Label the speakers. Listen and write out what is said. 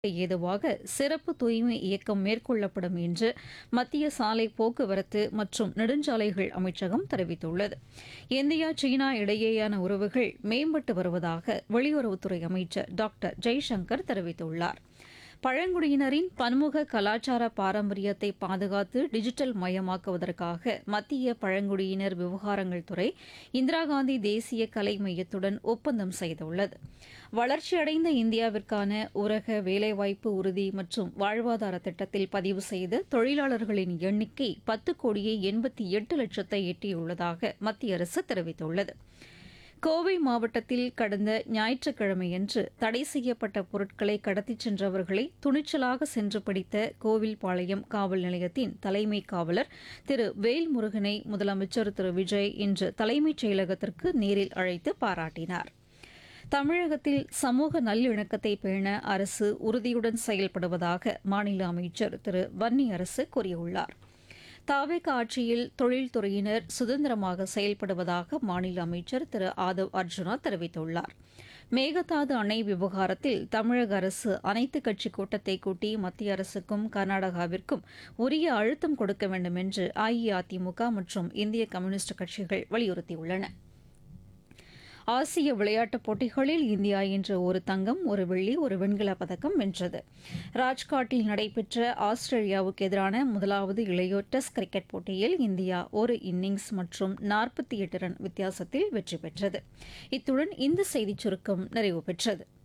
Speaker 1: ஏதுவாக சிறப்பு தூய்மை இயக்கம் மேற்கொள்ளப்படும் என்று மத்திய சாலை போக்குவரத்து மற்றும் நெடுஞ்சாலைகள் அமைச்சகம் தெரிவித்துள்ளது இந்தியா சீனா இடையேயான உறவுகள் மேம்பட்டு வருவதாக வெளியுறவுத்துறை அமைச்சர் டாக்டர் ஜெய்சங்கர் தெரிவித்துள்ளார் பழங்குடியினரின் பன்முக கலாச்சார பாரம்பரியத்தை பாதுகாத்து டிஜிட்டல் மயமாக்குவதற்காக மத்திய பழங்குடியினர் விவகாரங்கள் துறை இந்திரா காந்தி தேசிய கலை மையத்துடன் ஒப்பந்தம் செய்துள்ளது வளர்ச்சியடைந்த இந்தியாவிற்கான ஊரக வேலைவாய்ப்பு உறுதி மற்றும் வாழ்வாதார திட்டத்தில் பதிவு செய்த தொழிலாளர்களின் எண்ணிக்கை பத்து கோடியே எண்பத்தி எட்டு லட்சத்தை எட்டியுள்ளதாக மத்திய அரசு தெரிவித்துள்ளது கோவை மாவட்டத்தில் கடந்த ஞாயிற்றுக்கிழமையன்று தடை செய்யப்பட்ட பொருட்களை கடத்திச் சென்றவர்களை துணிச்சலாக சென்று பிடித்த கோவில்பாளையம் காவல் நிலையத்தின் தலைமை காவலர் திரு வேல்முருகனை முதலமைச்சர் திரு விஜய் இன்று தலைமைச் செயலகத்திற்கு நேரில் அழைத்து பாராட்டினார் தமிழகத்தில் சமூக நல்லிணக்கத்தை பேண அரசு உறுதியுடன் செயல்படுவதாக மாநில அமைச்சர் திரு வன்னி அரசு கூறியுள்ளார் தாவேக ஆட்சியில் தொழில்துறையினர் சுதந்திரமாக செயல்படுவதாக மாநில அமைச்சர் திரு ஆதவ் அர்ஜுனா தெரிவித்துள்ளார் மேகதாது அணை விவகாரத்தில் தமிழக அரசு அனைத்து கட்சி கூட்டத்தை கூட்டி மத்திய அரசுக்கும் கர்நாடகாவிற்கும் உரிய அழுத்தம் கொடுக்க வேண்டும் என்று அஇஅதிமுக மற்றும் இந்திய கம்யூனிஸ்ட் கட்சிகள் வலியுறுத்தியுள்ளன ஆசிய விளையாட்டுப் போட்டிகளில் இந்தியா இன்று ஒரு தங்கம் ஒரு வெள்ளி ஒரு வெண்கலப் பதக்கம் வென்றது ராஜ்காட்டில் நடைபெற்ற ஆஸ்திரேலியாவுக்கு எதிரான முதலாவது இளையோர் டெஸ்ட் கிரிக்கெட் போட்டியில் இந்தியா ஒரு இன்னிங்ஸ் மற்றும் நாற்பத்தி எட்டு ரன் வித்தியாசத்தில் வெற்றி பெற்றது இத்துடன் இந்த செய்திச் சுருக்கம் நிறைவு பெற்றது